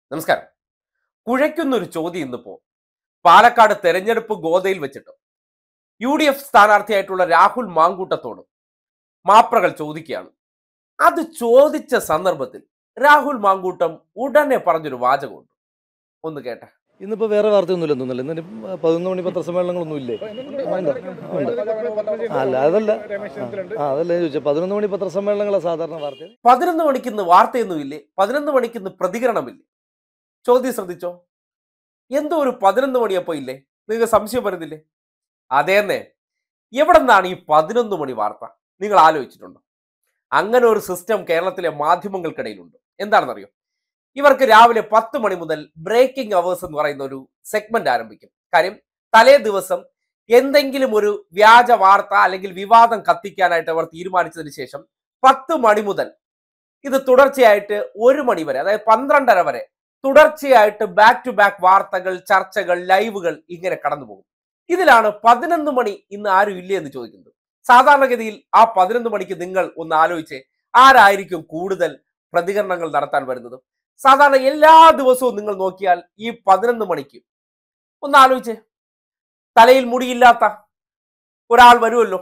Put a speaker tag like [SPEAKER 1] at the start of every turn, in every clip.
[SPEAKER 1] നമസ്കാരം കുഴയ്ക്കുന്നൊരു ചോദ്യം ഇന്നിപ്പോ പാലക്കാട് തെരഞ്ഞെടുപ്പ് ഗോതയിൽ വെച്ചിട്ട് യു ഡി എഫ് സ്ഥാനാർത്ഥിയായിട്ടുള്ള രാഹുൽ മാങ്കൂട്ടത്തോട് മാപ്രകൾ ചോദിക്കുകയാണ് അത് ചോദിച്ച സന്ദർഭത്തിൽ രാഹുൽ മാങ്കൂട്ടം ഉടനെ പറഞ്ഞൊരു വാചകമുണ്ട് ഒന്ന് കേട്ടെ
[SPEAKER 2] ഇന്നിപ്പോ വേറെ വാർത്തയൊന്നുമില്ല തോന്നുന്നില്ല ഇന്ന് ഇനി പതിനൊന്ന് മണി പത്രസമ്മേളനങ്ങളൊന്നും ഇല്ലേ ഉണ്ട് ഉണ്ട് അല്ല അതല്ല ആ അതല്ല ഞാൻ ചോദിച്ചത് പതിനൊന്ന് മണി പത്രസമ്മേളനങ്ങളെ സാധാരണ വാർത്ത
[SPEAKER 1] പതിനൊന്ന് മണിക്ക് ഇന്ന് വാർത്തയൊന്നുമില്ലേ പതിനൊന്ന് മണിക്ക് ഇന്ന് പ്രതികരണമില്ലേ ചോദ്യം ശ്രദ്ധിച്ചോ എന്തോ ഒരു പതിനൊന്ന് മണിയപ്പോ ഇല്ലേ നിങ്ങൾക്ക് സംശയം വരുന്നില്ലേ അതേന്നെ എവിടെ നിന്നാണ് ഈ പതിനൊന്ന് മണി വാർത്ത നിങ്ങൾ ആലോചിച്ചിട്ടുണ്ടോ അങ്ങനെ ഒരു സിസ്റ്റം കേരളത്തിലെ മാധ്യമങ്ങൾക്കിടയിലുണ്ട് എന്താണെന്നറിയോ ഇവർക്ക് രാവിലെ പത്ത് മണി മുതൽ ബ്രേക്കിംഗ് അവേഴ്സ് എന്ന് പറയുന്ന ഒരു സെഗ്മെന്റ് ആരംഭിക്കും കാര്യം തലേ ദിവസം എന്തെങ്കിലും ഒരു വ്യാജ വാർത്ത അല്ലെങ്കിൽ വിവാദം കത്തിക്കാനായിട്ട് അവർ തീരുമാനിച്ചതിന് ശേഷം പത്ത് മണി മുതൽ ഇത് തുടർച്ചയായിട്ട് ഒരു മണി വരെ അതായത് പന്ത്രണ്ടര വരെ തുടർച്ചയായിട്ട് ബാക്ക് ടു ബാക്ക് വാർത്തകൾ ചർച്ചകൾ ലൈവുകൾ ഇങ്ങനെ കടന്നു പോകും ഇതിലാണ് പതിനൊന്ന് മണി ഇന്ന് ആരും ഇല്ലേ എന്ന് ചോദിക്കുന്നത് സാധാരണഗതിയിൽ ആ പതിനൊന്ന് മണിക്ക് നിങ്ങൾ ഒന്ന് ആലോചിച്ച് ആരായിരിക്കും കൂടുതൽ പ്രതികരണങ്ങൾ നടത്താൻ വരുന്നത് സാധാരണ എല്ലാ ദിവസവും നിങ്ങൾ നോക്കിയാൽ ഈ പതിനൊന്ന് മണിക്ക് ഒന്ന് ആലോചിച്ചേ തലയിൽ മുടിയില്ലാത്ത ഒരാൾ വരുമല്ലോ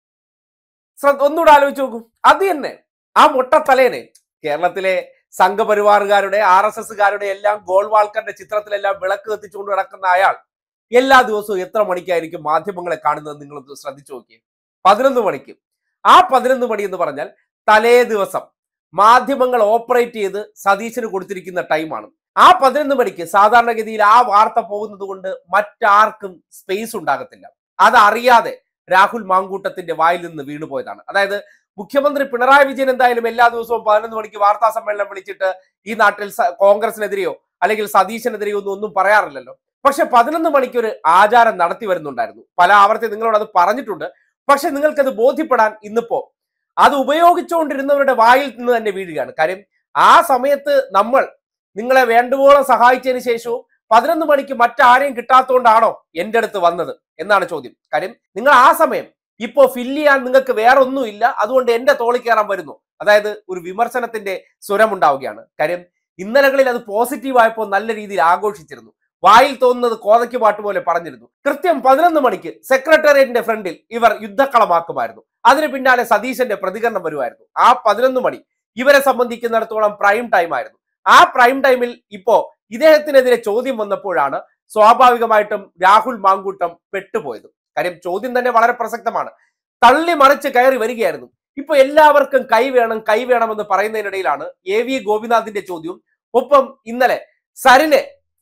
[SPEAKER 1] ശ്രദ്ധ ഒന്നുകൂടെ ആലോചിച്ച് നോക്കൂ അത് തന്നെ ആ മൊട്ടത്തലേനെ കേരളത്തിലെ സംഘപരിവാറുകാരുടെ ആർ എസ് എസ്സുകാരുടെ എല്ലാം ഗോൾവാൾക്കറിന്റെ ചിത്രത്തിലെല്ലാം വിളക്ക് കത്തിച്ചുകൊണ്ട് നടക്കുന്ന അയാൾ എല്ലാ ദിവസവും എത്ര മണിക്കായിരിക്കും മാധ്യമങ്ങളെ കാണുന്നത് നിങ്ങൾ ഒന്ന് ശ്രദ്ധിച്ചു നോക്കിയേ പതിനൊന്ന് മണിക്ക് ആ പതിനൊന്ന് മണി എന്ന് പറഞ്ഞാൽ തലേ ദിവസം മാധ്യമങ്ങൾ ഓപ്പറേറ്റ് ചെയ്ത് സതീശന് കൊടുത്തിരിക്കുന്ന ടൈമാണ് ആ പതിനൊന്ന് മണിക്ക് സാധാരണഗതിയിൽ ആ വാർത്ത പോകുന്നത് കൊണ്ട് മറ്റാർക്കും സ്പേസ് ഉണ്ടാകത്തില്ല അതറിയാതെ രാഹുൽ മാങ്കൂട്ടത്തിന്റെ വായിൽ നിന്ന് വീണുപോയതാണ് അതായത് മുഖ്യമന്ത്രി പിണറായി വിജയൻ എന്തായാലും എല്ലാ ദിവസവും പതിനൊന്ന് മണിക്ക് വാർത്താ സമ്മേളനം വിളിച്ചിട്ട് ഈ നാട്ടിൽ സ- കോൺഗ്രസിനെതിരെയോ അല്ലെങ്കിൽ സതീശനെതിരെയോ ഒന്നും ഒന്നും പറയാറില്ലല്ലോ പക്ഷെ പതിനൊന്ന് മണിക്ക് ഒരു ആചാരം നടത്തി വരുന്നുണ്ടായിരുന്നു പല ആവർത്തി നിങ്ങളോട് അത് പറഞ്ഞിട്ടുണ്ട് പക്ഷെ നിങ്ങൾക്കത് ബോധ്യപ്പെടാൻ ഇന്നിപ്പോ അത് ഉപയോഗിച്ചുകൊണ്ടിരുന്നവരുടെ വായിൽ നിന്ന് തന്നെ വീഴുകയാണ് കാര്യം ആ സമയത്ത് നമ്മൾ നിങ്ങളെ വേണ്ടുവോളം സഹായിച്ചതിന് ശേഷവും പതിനൊന്ന് മണിക്ക് മറ്റാരെയും കിട്ടാത്തതുകൊണ്ടാണോ എന്റെ അടുത്ത് വന്നത് എന്നാണ് ചോദ്യം കാര്യം നിങ്ങൾ ആ സമയം ഇപ്പോ ഫില്ല് ചെയ്യാൻ നിങ്ങൾക്ക് വേറെ ഒന്നുമില്ല അതുകൊണ്ട് എന്റെ തോളി കയറാൻ വരുന്നു അതായത് ഒരു വിമർശനത്തിന്റെ സ്വരമുണ്ടാവുകയാണ് കാര്യം ഇന്നലകളിൽ അത് പോസിറ്റീവ് ആയപ്പോൾ നല്ല രീതിയിൽ ആഘോഷിച്ചിരുന്നു വായിൽ തോന്നുന്നത് കോതയ്ക്ക് പാട്ട് പോലെ പറഞ്ഞിരുന്നു കൃത്യം പതിനൊന്ന് മണിക്ക് സെക്രട്ടേറിയറ്റിന്റെ ഫ്രണ്ടിൽ ഇവർ യുദ്ധക്കളമാക്കുമായിരുന്നു അതിന് പിന്നാലെ സതീശന്റെ പ്രതികരണം വരുമായിരുന്നു ആ പതിനൊന്ന് മണി ഇവരെ സംബന്ധിക്കുന്നിടത്തോളം പ്രൈം ടൈം ആയിരുന്നു ആ പ്രൈം ടൈമിൽ ഇപ്പോ ഇദ്ദേഹത്തിനെതിരെ ചോദ്യം വന്നപ്പോഴാണ് സ്വാഭാവികമായിട്ടും രാഹുൽ മാങ്കൂട്ടം പെട്ടുപോയത് കാര്യം ചോദ്യം തന്നെ വളരെ പ്രസക്തമാണ് തള്ളി മറിച്ച് കയറി വരികയായിരുന്നു ഇപ്പൊ എല്ലാവർക്കും കൈ വേണം കൈ വേണമെന്ന് പറയുന്നതിനിടയിലാണ് എ വി ഗോപിനാഥിന്റെ ചോദ്യവും ഒപ്പം ഇന്നലെ സരിനെ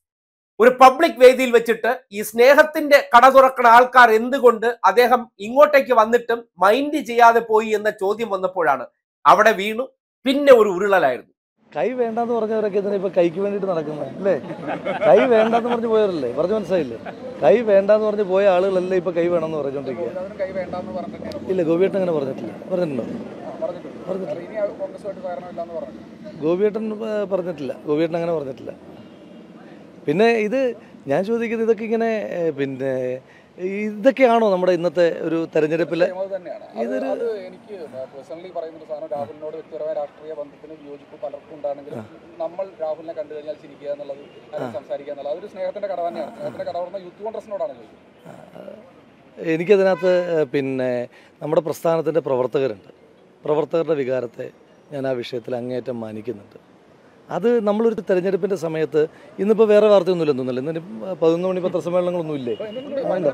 [SPEAKER 1] ഒരു പബ്ലിക് വേദിയിൽ വെച്ചിട്ട് ഈ സ്നേഹത്തിന്റെ കട തുറക്കുന്ന ആൾക്കാർ എന്തുകൊണ്ട് അദ്ദേഹം ഇങ്ങോട്ടേക്ക് വന്നിട്ടും മൈൻഡ് ചെയ്യാതെ പോയി എന്ന ചോദ്യം വന്നപ്പോഴാണ് അവിടെ വീണു പിന്നെ ഒരു ഉരുളലായിരുന്നു
[SPEAKER 2] കൈ വേണ്ടാന്ന് പറഞ്ഞവരൊക്കെ ഇതിനെ ഇപ്പൊ കൈക്ക് വേണ്ടിയിട്ട് നടക്കുന്നത് അല്ലേ കൈ വേണ്ടാന്ന് പറഞ്ഞ് പോയവരല്ലേ പറഞ്ഞു മനസ്സിലായില്ലേ കൈ വേണ്ടാന്ന് പറഞ്ഞ് പോയ ആളുകളല്ലേ ഇപ്പൊ കൈ വേണമെന്ന് പറഞ്ഞുകൊണ്ടിരിക്കുക
[SPEAKER 3] അതിന് കൈ വേണ്ടാന്ന് പറഞ്ഞിട്ട്
[SPEAKER 2] ഇല്ല ഗോപിയേട്ടൻ അങ്ങനെ പറഞ്ഞിട്ടില്ല പറഞ്ഞിട്ടുണ്ടോ
[SPEAKER 3] പറഞ്ഞിട്ടുണ്ട്
[SPEAKER 2] പറഞ്ഞിട്ടില്ല
[SPEAKER 3] ഇനി കോൺഗ്രസുമായിട്ട് സഹകരണമില്ലാന്ന് പറഞ്ഞു
[SPEAKER 2] ഗോപിയേട്ടൻ പ- പറഞ്ഞിട്ടില്ല ഗോപിയേട്ടൻ അങ്ങനെ പറഞ്ഞിട്ടില്ല പിന്നെ ഇത് ഞാൻ ചോദിക്കുന്നത് ഇതൊക്കെ ഇങ്ങനെ ഏ, പിന്നെ ഇതൊക്കെയാണോ നമ്മുടെ ഇന്നത്തെ ഒരു തെരഞ്ഞെടുപ്പിലെ
[SPEAKER 3] അത് തന്നെയാണ് അത്
[SPEAKER 2] ഇതൊരു-
[SPEAKER 3] അത് എനിക്ക് പേഴ്സണലി പറയുന്ന ഒരു സാധനം രാഹുലിനോട് വ്യക്തിപരമായ രാഷ്ട്രീയ ബന്ധത്തിന് വിയോജിപ്പ് പലർക്കും ഉണ്ടാണെങ്കിലും നമ്മൾ രാഹുലിനെ കണ്ടു കഴിഞ്ഞാൽ ചിരിക്കുക എന്നുള്ളത് അല്ലെങ്കിൽ സംസാരിക്കുക എന്നുള്ളത് അതൊരു സ്നേഹത്തിന്റെ കട തന്നെയാണ് സ്നേഹത്തിന്റെ കട പറഞ്ഞാൽ യൂത്ത് കോൺഗ്രസിനോടാണ് ചോദിക്കുന്നത്
[SPEAKER 2] എനിക്കതിനകത്ത് ഏ, പിന്നെ നമ്മുടെ പ്രസ്ഥാനത്തിൻ്റെ പ്രവർത്തകരുണ്ട് പ്രവർത്തകരുടെ വികാരത്തെ ഞാൻ ആ വിഷയത്തിൽ അങ്ങേയറ്റം മാനിക്കുന്നുണ്ട് അത് നമ്മളൊരു തെരഞ്ഞെടുപ്പിൻ്റെ സമയത്ത് ഇന്നിപ്പോൾ വേറെ വാർത്തയൊന്നുമില്ല തോന്നുന്നില്ല ഇന്ന് ഇനി പതിനൊന്ന് മണി പത്രസമ്മേളനങ്ങളൊന്നും ഇല്ലേ ഉണ്ട്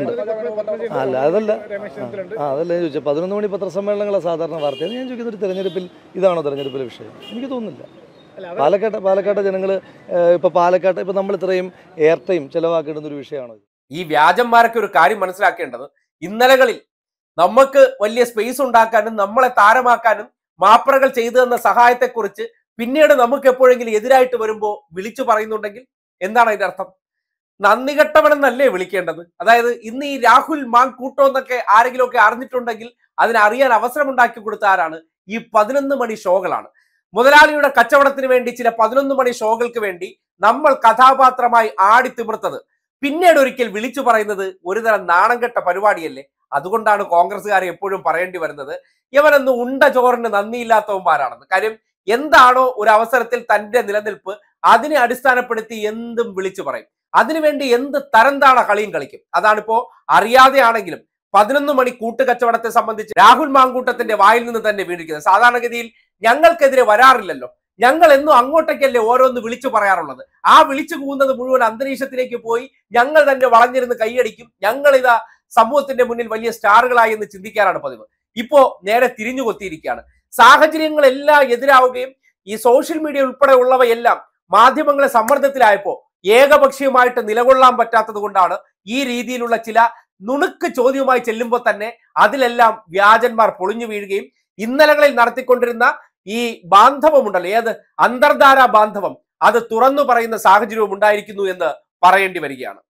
[SPEAKER 2] ഉണ്ട് അല്ല അതല്ല ആ അതല്ല ഞാൻ ചോദിച്ചത് പതിനൊന്ന് മണി പത്രസമ്മേളനങ്ങളെ സാധാരണ വാർത്തയാണ് ഞാൻ ചോദിക്കുന്ന ഒരു തെരഞ്ഞെടുപ്പിൽ ഇതാണോ തെരഞ്ഞെടുപ്പിലെ വിഷയം എനിക്ക് തോന്നുന്നില്ല പാലക്കാട് പാലക്കാട്ടെ ജനങ്ങൾ ഇപ്പോൾ പാലക്കാട്ട് ഇപ്പോൾ നമ്മൾ ഇത്രയും എയർ ടൈം ചിലവാക്കേണ്ടുന്ന ഒരു വിഷയമാണോ ഇത്?
[SPEAKER 1] ഈ വ്യാജന്മാരൊക്കെ ഒരു കാര്യം മനസ്സിലാക്കേണ്ടത് ഇന്നലകളിൽ നമുക്ക് വലിയ സ്പേസ് ഉണ്ടാക്കാനും നമ്മളെ താരമാക്കാനും മാപ്രകൾ ചെയ്തു തന്ന സഹായത്തെക്കുറിച്ച് പിന്നീട് നമുക്ക് എപ്പോഴെങ്കിലും എതിരായിട്ട് വരുമ്പോൾ വിളിച്ചു പറയുന്നുണ്ടെങ്കിൽ എന്താണ് അതിന്റെ അർത്ഥം നന്ദി കെട്ടവനെന്നല്ലേ വിളിക്കേണ്ടത് അതായത് ഇന്ന് ഈ രാഹുൽ മാങ് കൂട്ടോ എന്നൊക്കെ ആരെങ്കിലും ഒക്കെ അറിഞ്ഞിട്ടുണ്ടെങ്കിൽ അതിനെ അറിയാൻ അവസരം ഉണ്ടാക്കി കൊടുത്ത ആരാണ് ഈ പതിനൊന്ന് മണി ഷോകളാണ് മുതലാളിയുടെ കച്ചവടത്തിന് വേണ്ടി ചില പതിനൊന്ന് മണി ഷോകൾക്ക് വേണ്ടി നമ്മൾ കഥാപാത്രമായി ആടിത്തിമിർത്തത് പിന്നീട് ഒരിക്കൽ വിളിച്ചു പറയുന്നത് ഒരുതരം നാണം കെട്ട പരിപാടിയല്ലേ അതുകൊണ്ടാണ് കോൺഗ്രസ്സുകാരെ എപ്പോഴും പറയേണ്ടി വരുന്നത് ഇവനൊന്ന് ഉണ്ട ചോറിന് നന്ദിയില്ലാത്തവന്മാരാണെന്ന് കാര്യം എന്താണോ ഒരു അവസരത്തിൽ തന്റെ നിലനിൽപ്പ് അതിനെ അടിസ്ഥാനപ്പെടുത്തി എന്തും വിളിച്ചു പറയും അതിനുവേണ്ടി എന്ത് തരംതാണ കളിയും കളിക്കും അതാണിപ്പോ അറിയാതെയാണെങ്കിലും പതിനൊന്ന് മണി കൂട്ടുകച്ചവടത്തെ സംബന്ധിച്ച് രാഹുൽ മാങ്കൂട്ടത്തിന്റെ വായിൽ നിന്ന് തന്നെ വീണിരിക്കുന്നത് സാധാരണഗതിയിൽ ഞങ്ങൾക്കെതിരെ വരാറില്ലല്ലോ ഞങ്ങൾ എന്നും അങ്ങോട്ടേക്കല്ലേ ഓരോന്ന് വിളിച്ചു പറയാറുള്ളത് ആ വിളിച്ചു പോകുന്നത് മുഴുവൻ അന്തരീക്ഷത്തിലേക്ക് പോയി ഞങ്ങൾ തന്നെ വളഞ്ഞിരുന്ന് കൈയടിക്കും ഞങ്ങൾ ഇതാ സമൂഹത്തിന്റെ മുന്നിൽ വലിയ സ്റ്റാറുകളായി എന്ന് ചിന്തിക്കാറാണ് പതിവ് ഇപ്പോ നേരെ തിരിഞ്ഞു കൊത്തിയിരിക്കുകയാണ് സാഹചര്യങ്ങളെല്ലാം എതിരാവുകയും ഈ സോഷ്യൽ മീഡിയ ഉൾപ്പെടെ ഉള്ളവയെല്ലാം മാധ്യമങ്ങളെ സമ്മർദ്ദത്തിലായപ്പോ ഏകപക്ഷീയമായിട്ട് നിലകൊള്ളാൻ പറ്റാത്തത് കൊണ്ടാണ് ഈ രീതിയിലുള്ള ചില നുണുക്ക് ചോദ്യവുമായി ചെല്ലുമ്പോൾ തന്നെ അതിലെല്ലാം വ്യാജന്മാർ പൊളിഞ്ഞു വീഴുകയും ഇന്നലകളിൽ നടത്തിക്കൊണ്ടിരുന്ന ഈ ബാന്ധവമുണ്ടല്ലോ ഏത് അന്തർധാര ബാന്ധവം അത് തുറന്നു പറയുന്ന സാഹചര്യവും ഉണ്ടായിരിക്കുന്നു എന്ന് പറയേണ്ടി വരികയാണ്